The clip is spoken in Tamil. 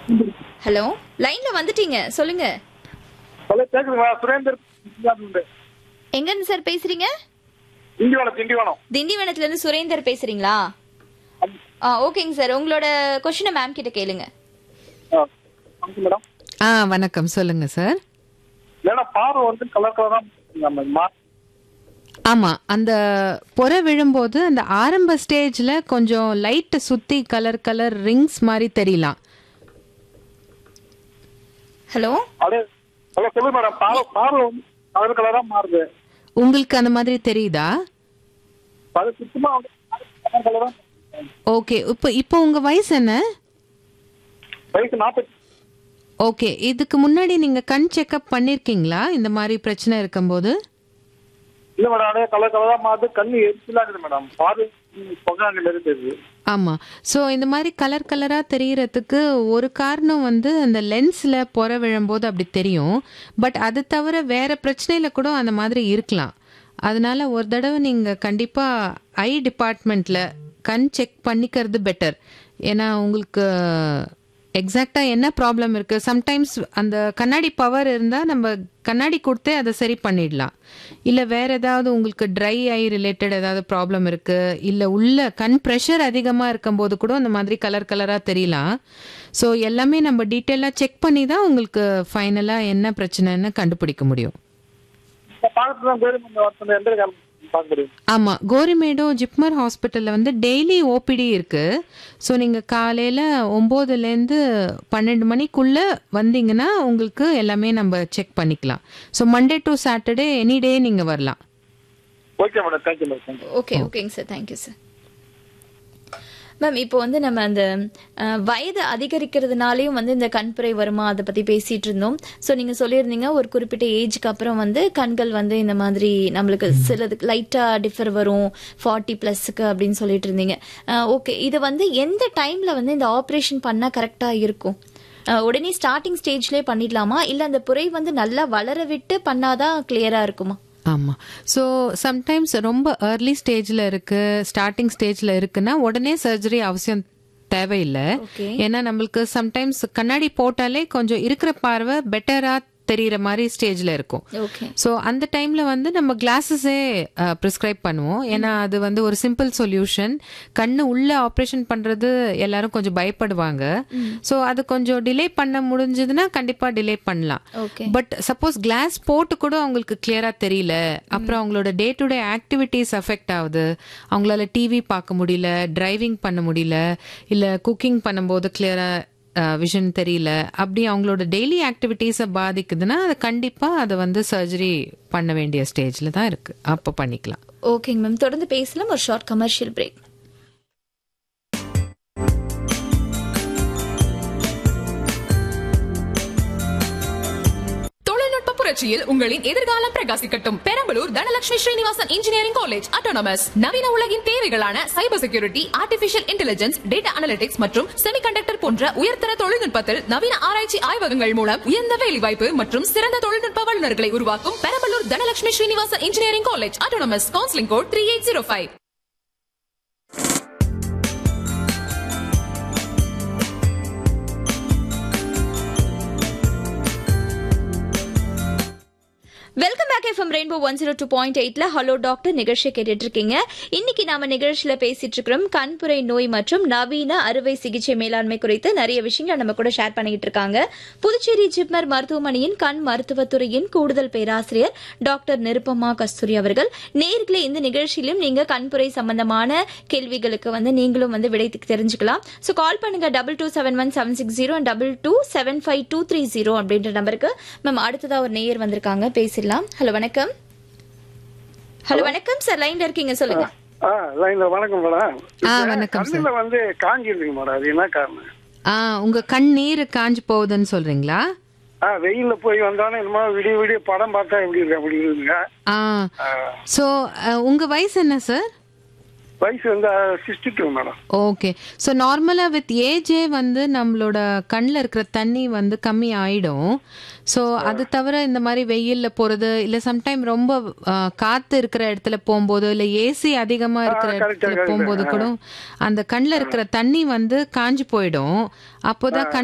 ஹலோ லைன்ல வந்துட்டீங்க சொல்லுங்க ஹலோ கேக்குதுங்களா சுரேந்தர் இந்தியாவிலிருந்து. எங்க சார் பேசுறீங்க திண்டிவனம் திண்டிவனம் திண்டிவனத்துல இருந்து சுரேந்தர் பேசுறீங்களா ஆ ஓகேங்க சார் உங்களோட கொஸ்டினை மேம் கிட்ட கேளுங்க ஆ, வணக்கம் மேடம் ஆ வணக்கம் சொல்லுங்க சார் மேடம் பார்வை வந்து கலர் கலரா நம்ம மா- ஆமா அந்த பொறை விழும்போது அந்த ஆரம்ப ஸ்டேஜ்ல கொஞ்சம் லைட் சுத்தி கலர் கலர் ரிங்ஸ் மாதிரி தெரியலாம் ஹலோ அப்படியே ஹலோ சொல்லுங்க மேடம் பார்வை பார்வை வந்து கலர் கலரா மாறுது உங்களுக்கு அந்த மாதிரி தெரியுதா அது சுத்தமா வந்து கலர் கலரா ஓகே இப்போ இப்போ உங்க வயசு என்ன வயசு நாற்பத்தி ஓகே இதுக்கு முன்னாடி நீங்க கண் செக்அப் பண்ணிருக்கீங்களா இந்த மாதிரி பிரச்சனை இருக்கும்போது இல்ல மேடம் அப்படியே கலர் கலரா மாறுது கண்ணு எரிச்சலா இருக்குது மேடம் பார்வை பொங்காங்கல இருக்குது ஆமா ஸோ இந்த மாதிரி கலர் கலரா தெரியறதுக்கு ஒரு காரணம் வந்து அந்த லென்ஸ்ல பொற விழும்போது அப்படி தெரியும் பட் அது தவிர வேற பிரச்சனையில கூட அந்த மாதிரி இருக்கலாம் அதனால ஒரு தடவை நீங்க கண்டிப்பா ஐ டிபார்ட்மெண்ட்ல கண் செக் பண்ணிக்கிறது பெட்டர் ஏன்னா உங்களுக்கு எக்ஸாக்டா என்ன ப்ராப்ளம் இருக்கு சம்டைம்ஸ் அந்த கண்ணாடி பவர் இருந்தா நம்ம கண்ணாடி கொடுத்தே அதை சரி பண்ணிடலாம் இல்ல வேற ஏதாவது உங்களுக்கு ட்ரை ஐ ரிலேட்டட் ஏதாவது ப்ராப்ளம் இருக்கு இல்ல உள்ள கண் ப்ரெஷர் அதிகமா இருக்கும்போது கூட அந்த மாதிரி கலர் கலரா தெரியலாம் ஸோ எல்லாமே நம்ம டீட்டெயிலாக செக் பண்ணி தான் உங்களுக்கு ஃபைனலா என்ன பிரச்சனைன்னு கண்டுபிடிக்க முடியும் பார்க்கறது தான் கோரி ஒருத்தர் எந்த காலம் பார்க்க முடியும் ஆமா கோரிமேடோ ஜிப்மர் ஹாஸ்பிட்டல்ல வந்து டெய்லி ஓபிடி இருக்கு ஸோ நீங்க காலையில ஒம்போதுலேருந்து பன்னெண்டு மணிக்குள்ள வந்தீங்கன்னா உங்களுக்கு எல்லாமே நம்ம செக் பண்ணிக்கலாம் so Monday to Saturday any day நீங்க வரலாம் okay madam thank you madam thank you okay ஓகேங்க சார் தேங்க்யூ சார் மேம் இப்போ வந்து நம்ம அந்த அஹ், வயது அதிகரிக்கிறதுனாலையும் வந்து இந்த கண்புரை வருமா அதை பத்தி பேசிட்டு இருந்தோம் ஸோ நீங்க சொல்லியிருந்தீங்க ஒரு குறிப்பிட்ட ஏஜ்க்கு அப்புறம் வந்து கண்கள் வந்து இந்த மாதிரி நம்மளுக்கு சிலது லைட்டா டிஃபர் வரும் ஃபார்ட்டி பிளஸ்க்கு அப்படின்னு சொல்லிட்டு இருந்தீங்க ஓகே இது வந்து எந்த டைம்ல வந்து இந்த ஆப்ரேஷன் பண்ணா கரெக்டா இருக்கும் அஹ், உடனே ஸ்டார்டிங் ஸ்டேஜ்லயே பண்ணிடலாமா இல்ல அந்த புரை வந்து நல்லா வளர விட்டு பண்ணாதான் கிளியரா இருக்குமா ஆமா ஸோ சம்டைம்ஸ் ரொம்ப ஏர்லி ஸ்டேஜ்ல இருக்கு ஸ்டார்டிங் ஸ்டேஜ்ல இருக்குன்னா உடனே சர்ஜரி அவசியம் தேவையில்லை Okay. ஏன்னா நம்மளுக்கு சம்டைம்ஸ் கண்ணாடி போட்டாலே கொஞ்சம் இருக்கிற பார்வை பெட்டரா தெரியிற மாதிரி ஸ்டேஜ்ல இருக்கும் ஓகே ஸோ அந்த டைம்ல வந்து நம்ம கிளாஸஸே ப்ரிஸ்கிரைப் பண்ணுவோம் ஏன்னா அது வந்து ஒரு சிம்பிள் சொல்யூஷன் கண்ணு உள்ள ஆப்ரேஷன் பண்றது எல்லாரும் கொஞ்சம் பயப்படுவாங்க ஸோ அது கொஞ்சம் டிலே பண்ண முடிஞ்சதுன்னா கண்டிப்பா டிலே பண்ணலாம் ஓகே பட் சப்போஸ் கிளாஸ் போட்டு கூட அவங்களுக்கு கிளியரா தெரியல அப்புறம் அவங்களோட day to day activities affect ஆகுது அவங்களால டிவி பார்க்க முடியல டிரைவிங் பண்ண முடியல இல்ல குக்கிங் பண்ணும்போது கிளியரா விஷன் தெரியல அப்படி அவங்களோட டெய்லி ஆக்டிவிட்டீஸை பாதிக்குதுன்னா அது கண்டிப்பா அதை வந்து சர்ஜரி பண்ண வேண்டிய ஸ்டேஜ்ல தான் இருக்கு அப்போ பண்ணிக்கலாம் ஓகேங்க மேம் தொடர்ந்து பேசலாம் ஒரு ஷார்ட் கமர்ஷியல் பிரேக் தொழில்நுட்ப புரட்சியில் உங்களின் எதிர்காலம் பிரகாசிக்கட்டும் Perambalur Dhanalakshmi Srinivasan engineering college autonomous நவீன உலகின் தேவைகளான cyber security artificial intelligence data analytics மற்றும் செமிகண்டக்டர் போன்ற உயர்தர தொழில்நுட்பத்தில் நவீன ஆராய்ச்சி ஆய்வகங்கள் மூலம் உயர்ந்த வேலைவாய்ப்பு மற்றும் சிறந்த தொழில்நுட்ப வல்லுநர்களை உருவாக்கும் Perambalur Dhanalakshmi Srinivasan engineering college autonomous counselling code three eight zero five welcome back FM Rainbow one zero two point எயிட்ல ஹலோ டாக்டர் நிகழ்ச்சியை கேட்டுட்டு இருக்கீங்க இன்னைக்கு நாம நிகழ்ச்சியில பேசிட்டு இருக்கிறோம் கண்புரை நோய் மற்றும் நவீன அறுவை சிகிச்சை மேலாண்மை குறித்து நிறைய விஷயங்கள் நம்ம கூட ஷேர் பண்ணிட்டு இருக்காங்க புதுச்சேரி ஜிப்மர் மருத்துவமனையின் கண் மருத்துவத்துறையின் கூடுதல் பேராசிரியர் டாக்டர் நிருப்பமா கஸ்தூரி அவர்கள் நேர்களே இந்த நிகழ்ச்சியிலும் நீங்க கண்புரை சம்பந்தமான கேள்விகளுக்கு வந்து நீங்களும் வந்து விடை தெரிஞ்சுக்கலாம் ஸோ கால் பண்ணுங்க double two seven one seven six zero double two seven five two three zero அப்படின்ற நம்பருக்கு மேம் அடுத்ததா ஒரு நேயர் வந்திருக்காங்க பேசிடலாம் ஹலோ வணக்கம் ஹலோ வணக்கம் சார் லைன்ல இருக்கீங்க சொல்லுங்க ஆ லைன்ல வணக்கம் மேடம் ஆ, வணக்கம் சார். கண்ணுல வந்து காஞ்சிருக்குங்க மேடம் அது என்ன காரணம் ஆ உங்க கண் நீர் காஞ்சு போகுதுன்னு சொல்றீங்களா ஆ வெயில்ல போய் வந்தாலும் என்னமோ விடிய விடிய படம் பார்த்தா எப்படி இருக்கு அப்படி இருக்குங்க ஆ ஆ, ஸோ உங்க வயசு என்ன சார் வயசு வந்து sixty two madam okay so நார்மலாக வித் ஏஜே வந்து நம்மளோட கண்ணில் இருக்கிற தண்ணி வந்து கம்மி ஆயிடும் ஸோ அது தவிர இந்த மாதிரி வெயிலில் போகிறது இல்லை சம்டைம் ரொம்ப ஆ, காத்து இருக்கிற இடத்துல போகும்போது இல்லை ஏசி அதிகமாக இருக்கிற correct, இடத்துல correct. போகும்போது கூட அந்த கண்ணில் இருக்கிற தண்ணி வந்து காஞ்சு போயிடும் அப்போதான் கண்